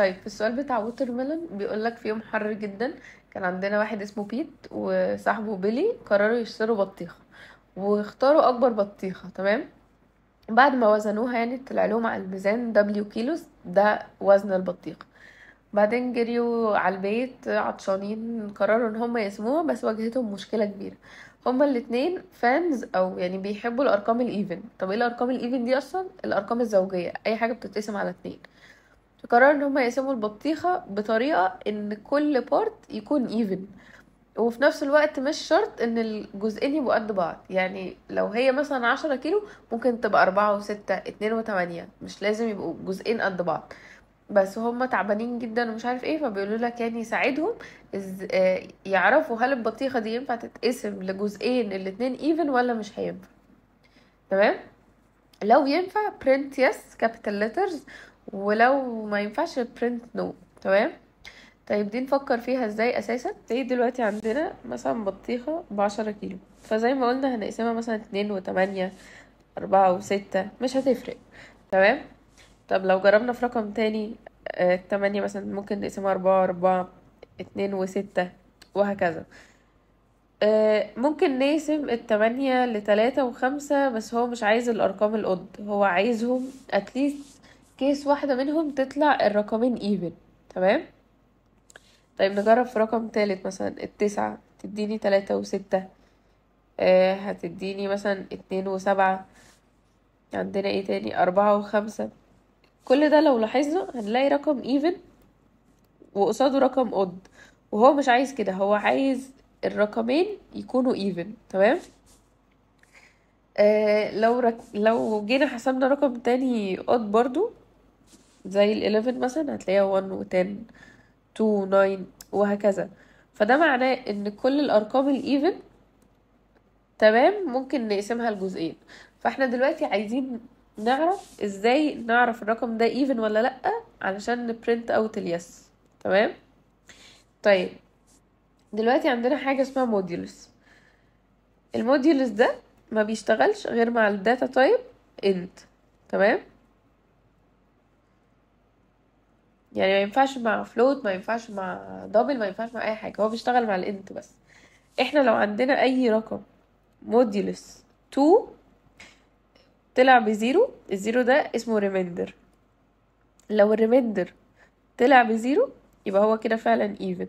طيب في السؤال بتاع ووتر ميلون بيقولك في يوم حر جدا كان عندنا واحد اسمه بيت وصاحبه بيلي قرروا يشتروا بطيخة واختاروا أكبر بطيخة تمام بعد ما وزنوها يعني طلع لهم على الميزان دبليو كيلوز ده وزن البطيخة بعدين جريوا على البيت عطشانين قرروا ان هم يقسموها بس واجهتهم مشكلة كبيرة هما الاتنين فانز او يعني بيحبوا الارقام الايفن طب ايه الارقام الايفن دي اصلا الارقام الزوجية اي حاجة بتتقسم على اتنين فقرروا ان هما يقسموا البطيخة بطريقة ان كل بارت يكون ايفن وفي نفس الوقت مش شرط ان الجزئين يبقوا قد بعض يعني لو هي مثلا عشرة كيلو ممكن تبقى أربعة وستة اتنين وتمانية مش لازم يبقوا جزئين قد بعض بس هم تعبانين جدا ومش عارف ايه فبيقولوا لك يعني يساعدهم إز... آه، يعرفوا هل البطيخة دي ينفع تتقسم لجزئين الاتنين ايفن ولا مش هينفع تمام لو ينفع print yes capital letters ولو ما ينفعش print no تمام طيب دي نفكر فيها ازاي اساسا زي دلوقتي عندنا مثلا بطيخة بعشرة كيلو فزي ما قلنا هنقسمها مثلا اتنين وتمانية أربعة وستة مش هتفرق تمام طب لو جربنا في رقم تاني آه، تمانية مثلا ممكن نقسمها أربعة أربعة اتنين وستة وهكذا آه، ممكن نقسم التمانية لتلاتة وخمسة بس هو مش عايز الأرقام الأود هو عايزهم اتليست كيس واحدة منهم تطلع الرقمين ايفن تمام طيب نجرب في رقم تالت مثلا التسعة تديني تلاتة وستة آه هتديني مثلا اتنين وسبعة عندنا ايه تاني أربعة وخمسة كل ده لو لاحظنا هنلاقي رقم ايفن وقصاده رقم اود وهو مش عايز كده هو عايز الرقمين يكونوا ايفن تمام آه لو رك... لو جينا حسبنا رقم تاني اود برضو زي ال 11 مثلا هتلاقيها 1 و 10 2 9 وهكذا فده معناه ان كل الارقام الايفن تمام ممكن نقسمها لجزئين فاحنا دلوقتي عايزين نعرف ازاي نعرف الرقم ده ايفن ولا لا علشان نبرنت اوت اليس تمام طيب دلوقتي عندنا حاجة اسمها موديولس الموديولس ده ما بيشتغلش غير مع الداتا تايب انت تمام يعني ما ينفعش مع فلوت ما ينفعش مع دبل ما ينفعش مع اي حاجة هو بيشتغل مع الانت بس احنا لو عندنا اي رقم موديولس 2 طلع بزيرو الزيرو ده اسمه ريميندر لو الريميندر طلع بزيرو يبقى هو كده فعلا even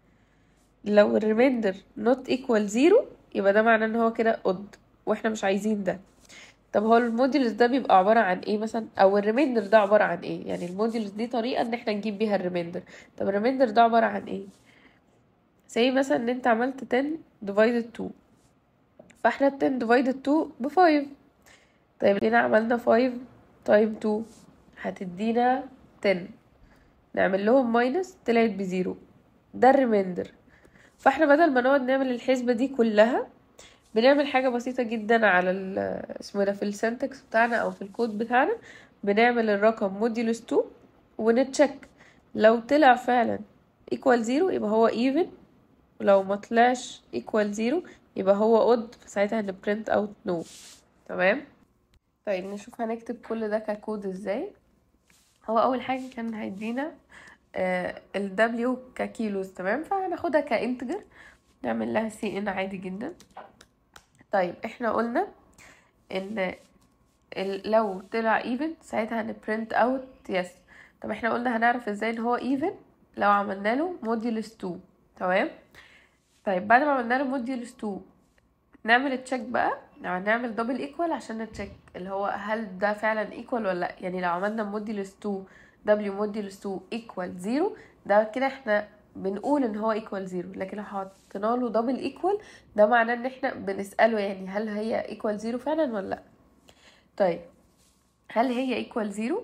لو الريميندر not equal زيرو يبقى ده معناه ان هو كده odd واحنا مش عايزين ده طب هو الموديلز ده بيبقى عبارة عن ايه مثلا او الريميندر ده عبارة عن ايه يعني الموديلز دي طريقة ان احنا نجيب بيها الريميندر طب الريميندر ده عبارة عن ايه زي مثلا ان انت عملت 10 divided 2 فاحنا 10 divided 2 ب 5 طيب هنا عملنا 5 تايم 2 هتدينا 10 نعمل لهم ماينس طلعت بزيرو ده الريميندر فاحنا بدل ما نقعد نعمل الحسبة دي كلها بنعمل حاجة بسيطة جدا على ال اسمه ده في السنتكس بتاعنا او في الكود بتاعنا بنعمل الرقم موديولس 2 ونتشك لو طلع فعلا equal زيرو يبقى هو even ولو ما طلعش equal زيرو يبقى هو odd فساعتها هنبرنت اوت no تمام طيب نشوف هنكتب كل ده ككود ازاي هو اول حاجه كان هيدينا آه ال W ككيلوز تمام فهناخدها كانتجر نعمل لها سي ان عادي جدا طيب احنا قلنا ان ال- لو طلع even ساعتها هنبرنت اوت يس طب احنا قلنا هنعرف ازاي ان هو even لو عملنا له موديولس 2 تمام طيب بعد ما عملنا له موديولس 2 نعمل تشيك بقى يعني نعمل دبل ايكوال عشان نتشيك اللي هو هل ده فعلا ايكوال ولا لا يعني لو عملنا موديولس 2 دبليو موديولس 2 ايكوال 0 ده كده احنا بنقول ان هو ايكوال 0 لكن لو حطينا له دبل ايكوال ده معناه ان احنا بنساله يعني هل هي ايكوال 0 فعلا ولا لا طيب هل هي ايكوال 0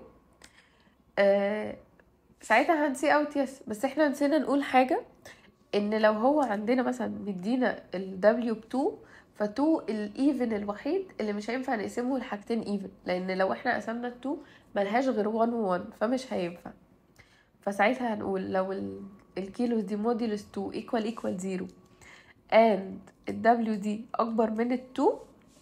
آه ساعتها هنسي اوت يس بس احنا نسينا نقول حاجه ان لو هو عندنا مثلا مدينا ال W ب 2 ف 2 الايفن الوحيد اللي مش هينفع نقسمه لحاجتين ايفن لان لو احنا قسمنا ال 2 ملهاش غير 1 و 1 فمش هينفع فساعتها هنقول لو ال- الكيلوز دي موديلس 2 ايكوال ايكوال 0 and ال W دي اكبر من ال 2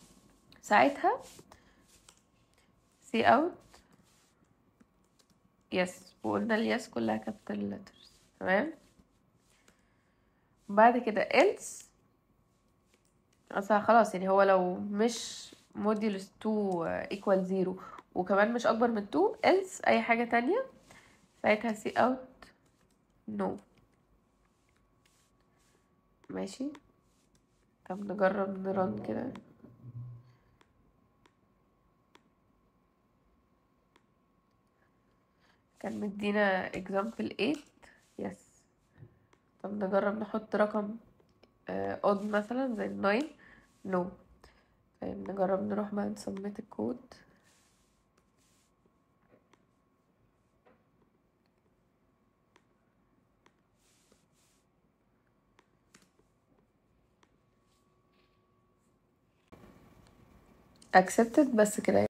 ساعتها سي اوت يس وقلنا اليس كلها كابيتال لترز تمام بعد كده else اصلا خلاص يعني هو لو مش موديولس 2 equal 0 وكمان مش اكبر من 2 else اي حاجة تانية ساعتها سي اوت نو ماشي طب نجرب نرن كده كان مدينا example 8 يس طب نجرب نحط رقم odd مثلا زي 9 نو طيب نجرب نروح بقى نسميت الكود accepted بس كده